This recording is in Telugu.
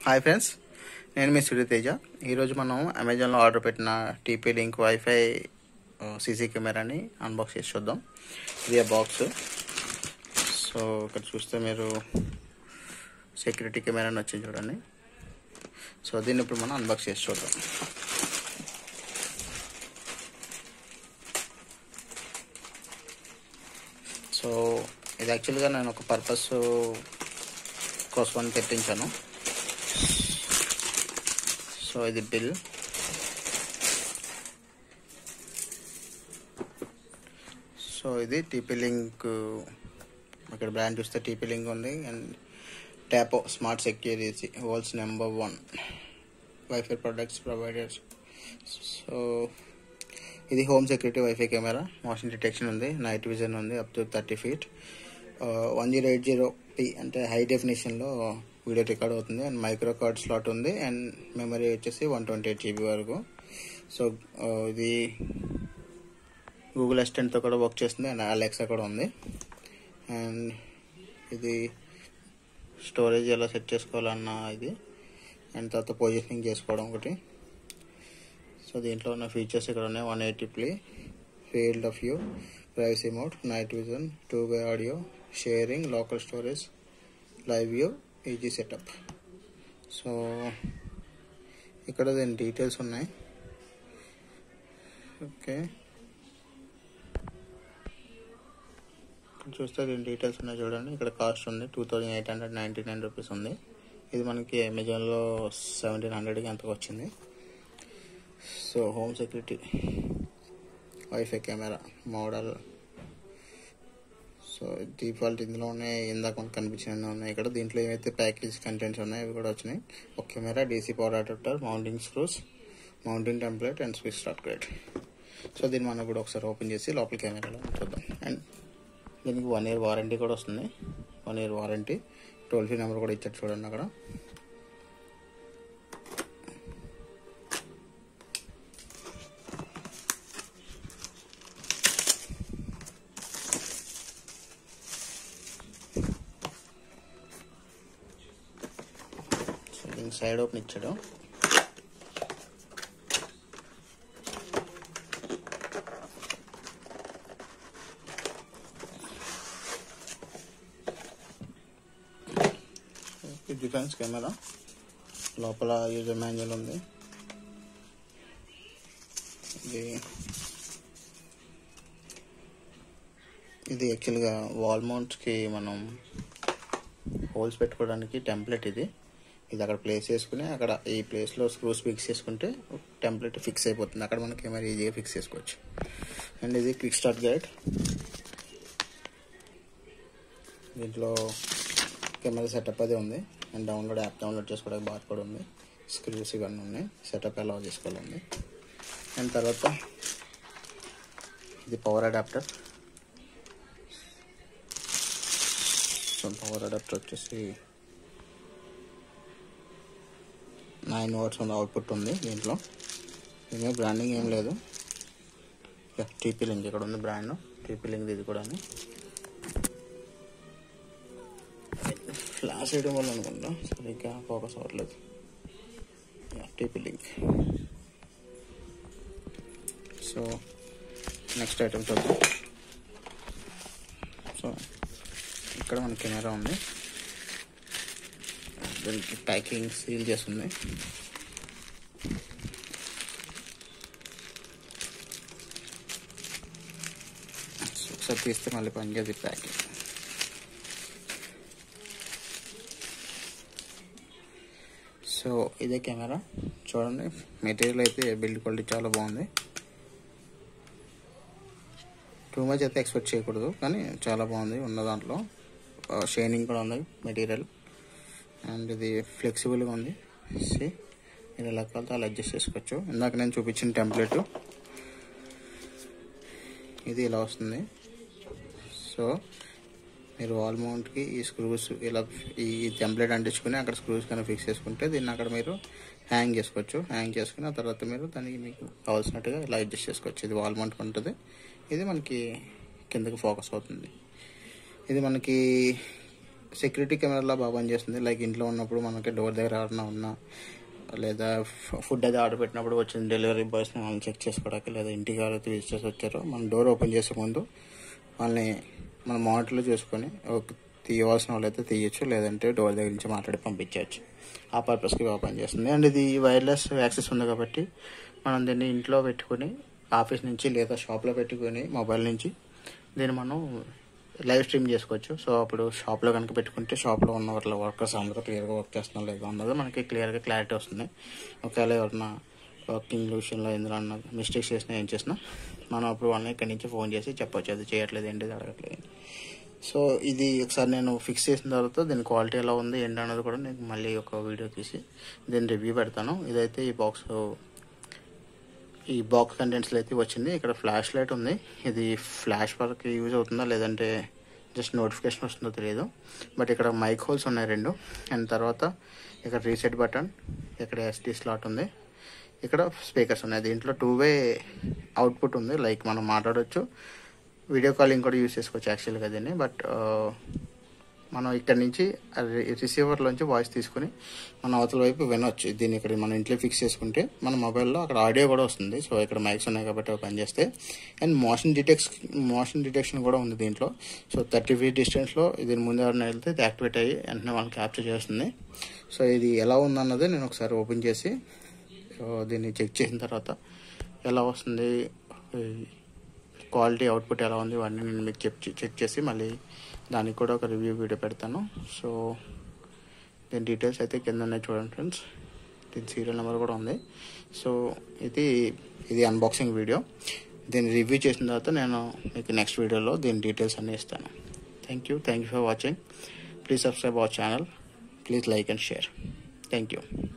హాయ్ ఫ్రెండ్స్ నేను మీ సూర్యతేజ ఈరోజు మనం అమెజాన్లో ఆర్డర్ పెట్టిన టీపీ లింక్ వైఫై సీసీ కెమెరాని అన్బాక్స్ చేసి చూద్దాం ఇది ఆ బాక్స్ సో ఇక్కడ చూస్తే మీరు సెక్యూరిటీ కెమెరా అని వచ్చింది చూడండి సో దీన్ని ఇప్పుడు మనం అన్బాక్స్ చేసి చూద్దాం సో ఇది యాక్చువల్గా నేను ఒక పర్పస్ కోసం తెప్పించాను సో ఇది బిల్ సో ఇది టీపీ లింక్ ఇక్కడ బ్రాండ్ చూస్తే టీపీ లింక్ ఉంది and Tapo smart security world's number one wifi products providers so ఇది home security wifi camera motion detection ఉంది నైట్ విజన్ ఉంది up to thirty feet one zero eight zero p అంటే హై డెఫినేషన్లో వీడియో రికార్డ్ అవుతుంది అండ్ మైక్రో కార్డ్ స్లాట్ ఉంది అండ్ మెమరీ వచ్చేసి వన్ ట్వంటీ ఎయిట్ జీబీ వరకు సో ఇది గూగుల్ అసిస్టెంట్తో కూడా వర్క్ చేస్తుంది అండ్ అలెక్సా కూడా ఉంది అండ్ ఇది స్టోరేజ్ ఎలా సెట్ చేసుకోవాలన్న ఇది అండ్ తర్వాత పొజిషనింగ్ చేసుకోవడం ఒకటి సో దీంట్లో ఉన్న ఫీచర్స్ ఇక్కడ ఉన్నాయి one eighty play field of view privacy mode night vision two way audio sharing local storage live view easy setup so ఇక్కడ దీని డీటెయిల్స్ ఉన్నాయి ఓకే చూస్తే దీని డీటెయిల్స్ ఉన్నాయి చూడండి ఇక్కడ కాస్ట్ ఉంది two thousand eight hundred ninety nine rupees ఉంది ఇది మనకి అమెజాన్లో సెవెంటీన్ హండ్రెడ్కి ఎంతకు వచ్చింది so home security wifi camera model so default ఇందులో ఉన్నాయి ఇందాక మనకు కనిపించిన ఉన్నాయి ఇక్కడ దీంట్లో ఏవైతే ప్యాకేజ్ కంటెంట్స్ ఉన్నాయో అవి కూడా వచ్చినాయి ఒక camera DC power adapter mounting screws mounting template and switch start grade so దీన్ని మనం కూడా ఒకసారి ఓపెన్ చేసి లోపల కెమెరాలో చూద్దాం అండ్ దీనికి వన్ ఇయర్ వారంటీ కూడా వస్తుంది one year warranty toll free number కూడా ఇచ్చారు చూడండి అక్కడ దీనికి సైడ్ ఓపెన్ ఇచ్చాడు డిఫెన్స్ కెమెరా లోపల యూజర్ మాన్యువల్ ఉంది ఇది ఇది యాక్చువల్గా వాల్ మౌంట్స్కి మనం హోల్స్ పెట్టుకోవడానికి టెంప్లెట్ ఇది ఇది అక్కడ ప్లేస్ చేసుకుని అక్కడ ఈ ప్లేస్లో స్క్రూస్ ఫిక్స్ చేసుకుంటే టెంప్లెట్ ఫిక్స్ అయిపోతుంది అక్కడ మన కెమెరా ఈజీగా ఫిక్స్ చేసుకోవచ్చు అండ్ ఇది క్విక్ స్టార్ట్ గైడ్ దీంట్లో కెమెరా సెటప్ అది ఉంది అండ్ డౌన్లోడ్ యాప్ డౌన్లోడ్ చేసుకోవడానికి బార్ కూడా ఉంది స్క్రూస్ ఇవన్నీ ఉన్నాయి సెటప్ ఎలా చేసుకోవాలండి అండ్ తర్వాత ఇది power adapter so power adapter వచ్చేసి నైన్ వాట్స్ ఉంది అవుట్పుట్ ఉంది దీంట్లో దీని బ్రాండింగ్ ఏం లేదు టీపీ లింక్ ఇక్కడ ఉంది బ్రాండ్ టీపీ లింక్ ఇది కూడా ఫ్లాష్ వేయడం వల్ల అనుకుంటా సరిగ్గా ఫోకస్ అవ్వట్లేదు TP link so next item చూద్దాం సో ఇక్కడ మన కెమెరా ఉంది దానికి ప్యాకింగ్ సీల్ చేస్తుంది ఒకసారి తీస్తే మళ్ళీ పనిచేది ప్యాకింగ్ సో ఇదే కెమెరా చూడండి మెటీరియల్ అయితే బిల్డ్ క్వాలిటీ చాలా బాగుంది టూ మచ్ అయితే ఎక్స్పెక్ట్ చేయకూడదు కానీ చాలా బాగుంది ఉన్న దాంట్లో షైనింగ్ కూడా ఉంది మెటీరియల్ అండ్ ఇది ఫ్లెక్సిబుల్గా ఉంది సి మీరు ఎలా కావాలితే అలా అడ్జస్ట్ చేసుకోవచ్చు ఇందాక నేను చూపించిన టెంప్లెట్ ఇది ఇలా వస్తుంది సో మీరు వాల్ మౌంట్కి ఈ స్క్రూస్ ఇలా ఈ టెంప్లెట్ అంటించుకుని అక్కడ స్క్రూస్ కన్నా ఫిక్స్ చేసుకుంటే దీన్ని అక్కడ మీరు హ్యాంగ్ చేసుకోవచ్చు హ్యాంగ్ చేసుకుని ఆ తర్వాత మీరు దానికి మీకు కావాల్సినట్టుగా ఇలా అడ్జస్ట్ చేసుకోవచ్చు ఇది వాల్ మౌంట్ ఉంటుంది ఇది మనకి కిందకి ఫోకస్ అవుతుంది ఇది మనకి సెక్యూరిటీ కెమెరాలా బాగా పనిచేస్తుంది లైక్ ఇంట్లో ఉన్నప్పుడు మనకి డోర్ దగ్గర ఎవరైనా ఉన్నా లేదా ఫుడ్ అది ఆర్డర్ పెట్టినప్పుడు వచ్చిన డెలివరీ బాయ్స్ వాళ్ళని చెక్ చేసుకోవడానికి లేదా ఇంటికి ఎవరైతే విజిటర్స్ వచ్చారో మనం డోర్ ఓపెన్ చేసే ముందు వాళ్ళని మన మానిటర్లో చూసుకొని ఒక తీయవలసిన వాళ్ళైతే తీయచ్చు లేదంటే డోర్ దగ్గర నుంచి మాట్లాడి పంపించవచ్చు ఆ పర్పస్కి బాగా పనిచేస్తుంది అండ్ ఇది వైర్లెస్ యాక్సెస్ ఉంది కాబట్టి మనం దీన్ని ఇంట్లో పెట్టుకొని ఆఫీస్ నుంచి లేదా షాప్లో పెట్టుకొని మొబైల్ నుంచి దీన్ని మనం లైవ్ స్ట్రీమ్ చేసుకోవచ్చు సో అప్పుడు షాప్లో కనుక పెట్టుకుంటే షాప్లో ఉన్న వాళ్ళ వర్కర్స్ అందరూ క్లియర్గా వర్క్ చేస్తున్నా లేదా అన్నది మనకి క్లియర్గా క్లారిటీ వస్తుంది ఒకవేళ ఎవరన్నా వర్కింగ్ విషయంలో ఎందులో అన్న మిస్టేక్స్ చేసినా ఏం చేసినా మనం అప్పుడు వాళ్ళని ఇక్కడి నుంచి ఫోన్ చేసి చెప్పొచ్చు అది చేయట్లేదు ఏంటి ఇది అడగట్లేదు ఏంటి. సో ఇది ఒకసారి నేను ఫిక్స్ చేసిన తర్వాత దీని క్వాలిటీ ఎలా ఉంది ఏంటి అన్నది కూడా నేను మళ్ళీ ఒక వీడియో తీసి దీని రివ్యూ పెడతాను ఇదైతే ఈ బాక్స్ ఈ బాక్స్ కంటెంట్స్లో అయితే వచ్చింది ఇక్కడ ఫ్లాష్ లైట్ ఉంది ఇది ఫ్లాష్ వరకు యూజ్ అవుతుందా లేదంటే జస్ట్ నోటిఫికేషన్ వస్తుందో తెలియదు బట్ ఇక్కడ మైక్ హోల్స్ ఉన్నాయి రెండు అండ్ తర్వాత ఇక్కడ రీసెట్ బటన్ ఇక్కడ ఎస్టీ స్లాట్ ఉంది ఇక్కడ స్పీకర్స్ ఉన్నాయి దీంట్లో టూ వే అవుట్పుట్ ఉంది లైక్ మనం మాట్లాడవచ్చు వీడియో కాలింగ్ కూడా యూస్ చేసుకోవచ్చు యాక్చువల్గా దీన్ని బట్ మనం ఇక్కడ నుంచి రిసీవర్లోంచి వాయిస్ తీసుకుని మన అవతల వైపు వినొచ్చు దీన్ని ఇక్కడ మనం ఇంట్లో ఫిక్స్ చేసుకుంటే మన మొబైల్లో అక్కడ ఆడియో కూడా వస్తుంది సో ఇక్కడ మైక్స్ ఉన్నాయి కాబట్టి అవి పనిచేస్తే and motion detects motion detection కూడా ఉంది దీంట్లో సో థర్టీ ఫీట్ డిస్టెన్స్లో దీని ముందు ఎవరైనా వెళ్తే ఇది యాక్టివేట్ అయ్యి వెంటనే వాళ్ళని క్యాప్చర్ చేస్తుంది సో ఇది ఎలా ఉందన్నది నేను ఒకసారి ఓపెన్ చేసి సో దీన్ని చెక్ చేసిన తర్వాత ఎలా వస్తుంది క్వాలిటీ అవుట్పుట్ ఎలా ఉంది ఇవన్నీ నేను మీకు చెక్ చెక్ చేసి మళ్ళీ దానికి కూడా ఒక రివ్యూ వీడియో పెడతాను సో దీని డీటెయిల్స్ అయితే కింద ఉన్నాయి చూడండి ఫ్రెండ్స్ దీని సీరియల్ నెంబర్ కూడా ఉంది సో ఇది ఇది అన్బాక్సింగ్ వీడియో దీన్ని రివ్యూ చేసిన తర్వాత నేను మీకు నెక్స్ట్ వీడియోలో దీని డీటెయిల్స్ అన్నీ ఇస్తాను thank you thank you for watching please subscribe our channel please like and share thank you